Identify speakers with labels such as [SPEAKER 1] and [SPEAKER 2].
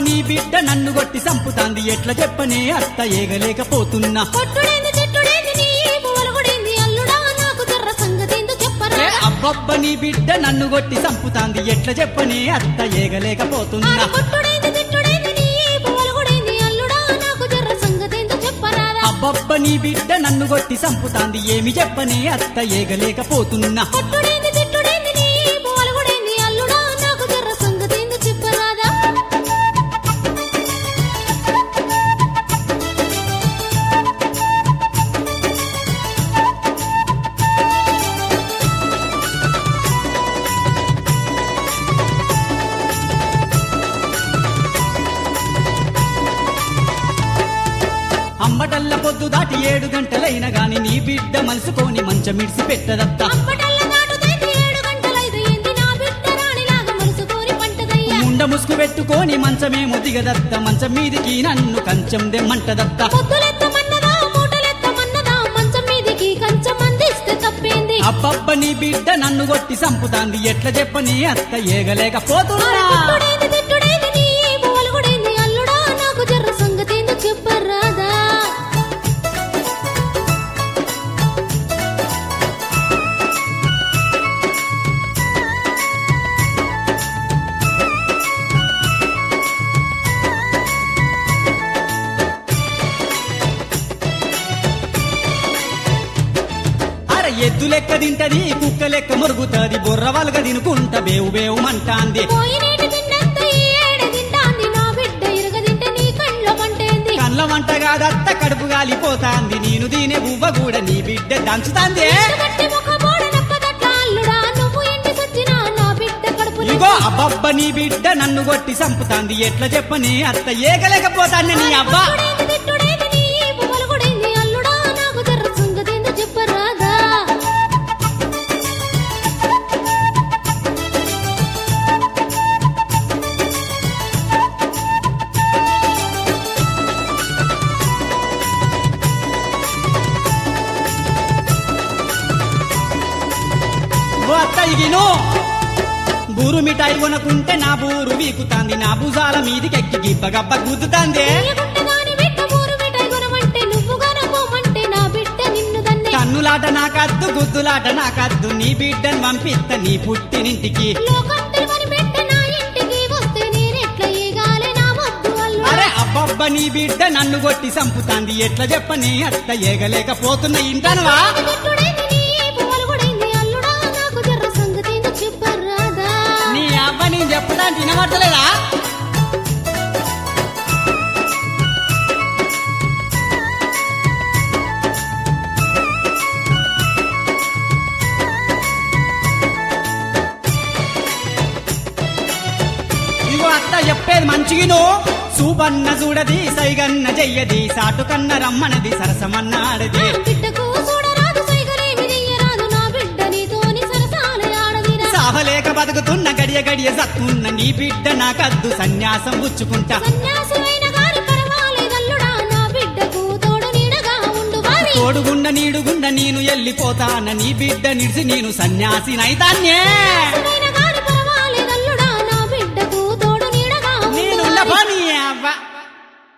[SPEAKER 1] నీ బిడ్డ నన్ను కొట్టి సంపుతాంది ఎట్ల చెప్పనే అత్త ఏగలేకపోతున్నా
[SPEAKER 2] కొట్టుడేంది తిట్టుడేంది నీ పొలగుడేంది అల్లుడా నాకు జర్ర సంగతేందో చెప్పరా
[SPEAKER 1] ఏ అబ్బబ్బ నీ బిడ్డ నన్ను కొట్టి సంపుతాంది ఎట్ల చెప్పనే అత్త ఏగలేకపోతున్నా
[SPEAKER 2] ఆడ కొట్టుడేంది తిట్టుడేంది నీ పొలగుడేంది అల్లుడా నాకు జర్ర సంగతేందో చెప్పరాదా
[SPEAKER 1] అబ్బబ్బ నీ బిడ్డ నన్ను కొట్టి సంపుతాంది ఏమి చెప్పనే అత్త ఏగలేకపోతున్నా
[SPEAKER 2] కొట్టుడేంది తిట్టుడేంది నీ పొలగుడేంది అల్లుడా నాకు జర్ర సంగతేందో చెప్పరాదా
[SPEAKER 1] అమ్మటల్ల పొద్దు దాటి ఏడు గంటలైన గాని నీ బిడ్డ మలుసుకొని మంచమిడిసి పెట్టదత్తా
[SPEAKER 2] అప్పటల్ల దాటుతేంది ఏడు గంటలైదు ఏంది నా బిడ్డ రాణిలాగా మనసుకోని పంటదయ్యా
[SPEAKER 1] ముండ ముసుగు పెట్టుకొని మంచమేమో దిగదత్త మంచం మీదికి నన్ను కంచం దెమ్మంటదత్త
[SPEAKER 2] పొద్దులెత్తమన్నదా మూటలెత్తమన్నదా మంచం మీదికి కంచం అందిస్తే తప్పేంది
[SPEAKER 1] అబ్బబ్బ నీ బిడ్డ నన్ను కొట్టి సంపుతాంది ఎట్ల చెప్పని అత్త
[SPEAKER 2] ఆడ
[SPEAKER 1] ఏగలేకపోతున్నా
[SPEAKER 2] కొట్టుడేంది తిట్టుడేంది నీ పొలగుడేంది అల్లుడా నాకు జర్ర సంగతేందో చెప్పరాదా
[SPEAKER 1] అర ఎద్దు లెక్క తింటది కుక్క లెక్క మురుగుతది బుర్ర వలగ తినుకుంట బేవు బేవు మంటాంది
[SPEAKER 2] పోయినేటి తిన్నంత ఈ ఏడు తింటాంది నా బిడ్డ ఇరగదింటే నీ కండ్ల పంటేంది
[SPEAKER 1] కళ్ళ వంట కాదత్త కడుపు గాలిపోతాంది నేను దీనే బువ్వ కూడా నీ బిడ్డ దంచుతాంది
[SPEAKER 2] గట్టి ముఖ బోడనప్పదట్ల అల్లుడా నువ్వు ఇంటి సచ్చినా నా బిడ్డ కడుపు
[SPEAKER 1] ఇగో అబ్బబ్బ నీ బిడ్డ నన్ను కొట్టి సంపుతాంది ఎట్ల చెప్పని అత్త ఏగలేకపోతాంది నీ అబ్బా
[SPEAKER 2] కొట్టుడేంది తిట్టుడేంది నీ పొలగుడేంది అల్లుడా నాకు జర్ర సంగతేందో చెప్పరాదా
[SPEAKER 1] ఓ అత్త ఇగిను బూరు మిఠాయి కొనుక్కుంటే నా బూరు వీకుతాంది నా భుజాల మీదికెక్కి గిబ్బ గబ్బ గుద్దుతాంది
[SPEAKER 2] తీయగుంట దాని బిడ్డ ఊరు మిఠాయి కొనమంటే నువ్వు గనపోమంటే నా బిడ్డ నిన్ను దన్నే
[SPEAKER 1] కన్నులాట నాకద్దు గుద్దులాట నాకద్దు నీ బిడ్డను పంపిస్త నీ పుట్టినింటికి
[SPEAKER 2] లోకం తెలివని బిడ్డ నా ఇంటికి వస్తే నేనెట్ల ఏగాలే నా వద్దు అల్లుడా
[SPEAKER 1] అరే అబ్బబ్బ నీ బిడ్డ నన్ను కొట్టి సంపుతాంది ఎట్ల చెప్పని అత్త ఏగలేకపోతున్న ఇంటనువా
[SPEAKER 2] తిట్టుడేంది నీ పొలగుడేంది అల్లుడా నాకు జర్ర సంగతేందో చెప్పరాదా
[SPEAKER 1] నీ అవ్వ నేను చెప్పదా వినబడతలేదా ఇగో అత్త చెప్పేది మంచిగిను సూపన్న చూడది సైగన్న చెయ్యది సాటుకన్న రమ్మనది సరసమన్నాడది
[SPEAKER 2] బిడ్డకు చూడరాదు సైగలేమి చెయ్యరాదు నా బిడ్డ నీతోని సరసాల ఆడదిరా
[SPEAKER 1] సావలేక బతుకుతున్న గడియ గడియ సత్తున్న నీ బిడ్డ నాకద్దు సన్యాసం పుచ్చుకుంటా
[SPEAKER 2] సన్యాసులైన గాని పర్వాలేదల్లుడా నా బిడ్డకు తోడు నీడగా ఉండు వారి
[SPEAKER 1] తోడుగుండ నీడుగుండ నేను ఎల్లిపోతాన నీ బిడ్డ నిడిసి నేను సన్యాసినైతాన్నే
[SPEAKER 2] సన్యాసులైన